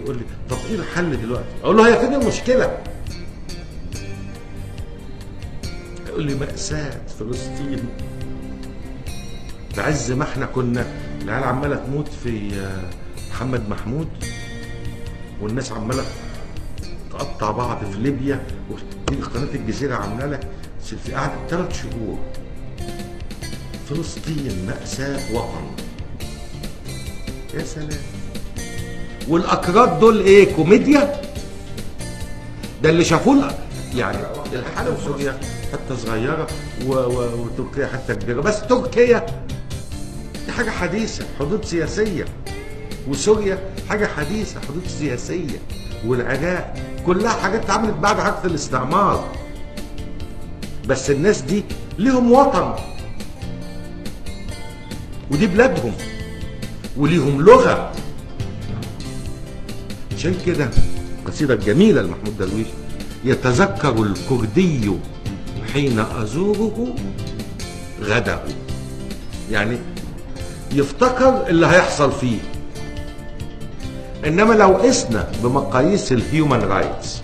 يقول لي طب ايه الحل دلوقتي اقول له هي فين المشكله يقول لي مأساة فلسطين بعز ما احنا كنا العيال عماله تموت في آه، محمد محمود والناس عماله تقطع بعض في ليبيا وتيجي قناه الجزيره عامله لك في قعدت ثلاث شهور فلسطين مأساة وطن يا سلام والاكراد دول ايه كوميديا ده اللي شافوه ال- يعني الحاله في سوريا حتى صغيره و... و... وتركيا حتى كبيره بس تركيا دي حاجه حديثه حدود سياسيه وسوريا حاجه حديثه حدود سياسيه والعراق كلها حاجات اتعملت بعد حركه الاستعمار بس الناس دي ليهم وطن ودي بلادهم وليهم لغه عشان كده القصيده الجميله لمحمود درويش يتذكر الكردي حين ازوره غده يعني يفتكر اللي هيحصل فيه انما لو قسنا بمقاييس الهيومن رايتس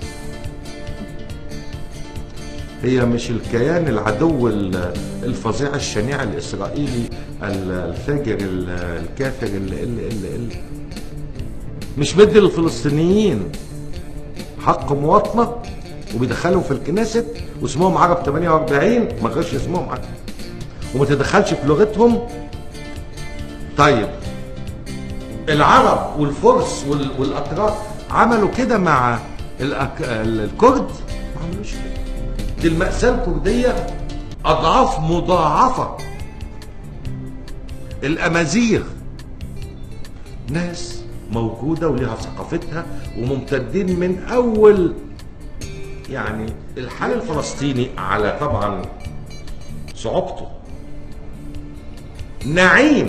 هي مش الكيان العدو ال- الفظيع الشنيع الاسرائيلي ال- الفاجر ال- الكافر اللي, اللي, اللي, اللي مش مدي للفلسطينيين حق مواطنه وبيدخلهم في الكنيست واسمهم عرب 48 ما غيرش اسمهم عرب وما تدخلش في لغتهم طيب العرب والفرس وال- والاتراك عملوا كده مع الأك... الكرد ما عملوش كده دي المأساة الكردية أضعاف مضاعفة الأمازيغ ناس موجودة وليها ثقافتها وممتدين من أول يعني الحال الفلسطيني على طبعا صعوبته نعيم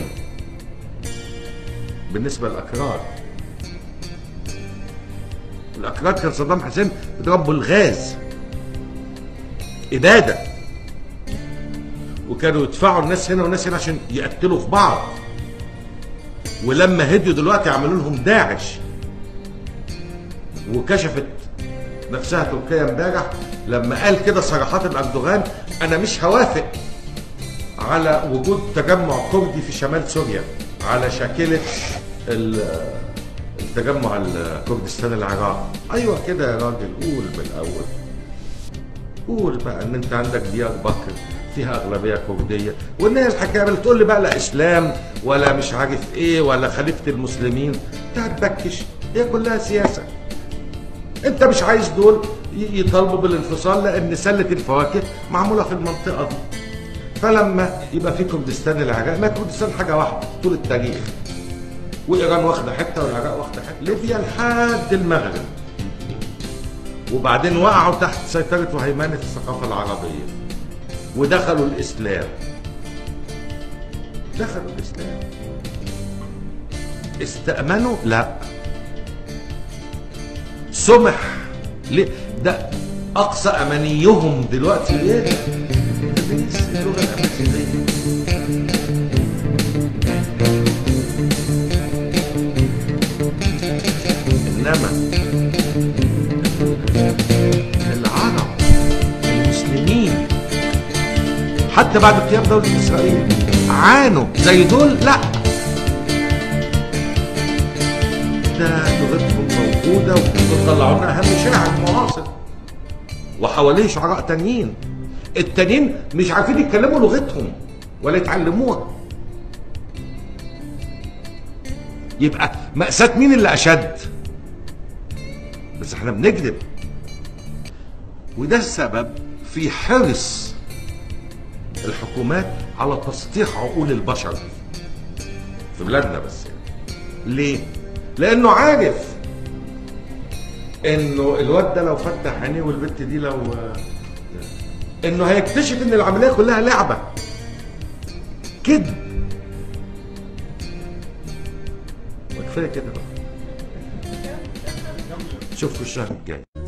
بالنسبة للأكراد الأكراد كان صدام حسين بيضربوا الغاز إبادة وكانوا يدفعوا الناس هنا والناس هنا عشان يقتلوا في بعض ولما هديوا دلوقتي عملوا لهم داعش وكشفت نفسها تركيا امبارح لما قال كده صراحات الاردوغان انا مش هوافق على وجود تجمع كردي في شمال سوريا على شاكله ال- التجمع الكردستان العراق ايوه كده يا راجل قول بالاول قول بقى ان انت عندك ديار بكر فيها اغلبيه كرديه وان هي الحكايه اللي تقول لي بقى لا اسلام ولا مش عارف ايه ولا خليفه المسلمين انت هتبكش هي كلها سياسه انت مش عايز دول ي- يطالبوا بالانفصال لان سله الفواكه معموله في المنطقه دي فلما يبقى في كردستان العراق ما كردستان حاجه واحده طول التاريخ وايران واخده حته والعراق واخده حته ليبيا لحد المغرب وبعدين وقعوا تحت سيطره وهيمنه الثقافه العربيه ودخلوا الاسلام دخلوا الاسلام استأمنوا لا سمح ليه ده اقصى امانيهم دلوقتي ايه تدريس اللغه الامازيغيه انما العرب المسلمين حتى بعد قيام دولة إسرائيل عانوا زي دول لا ده لغتهم موجودة وطلعوا لنا أهم شاعر معاصر وحواليه شعراء تانيين التانيين مش عارفين يتكلموا لغتهم ولا يتعلموها يبقى مأساة مين اللي أشد بس احنا بنكذب وده السبب في حرص الحكومات على تسطيح عقول البشر في بلادنا بس يعني. ليه؟ لانه عارف انه الواد ده لو فتح عينيه والبت دي لو انه هيكتشف ان العمليه كلها لعبه كده وكفايه كده بقى شوفوا الشهر الجاي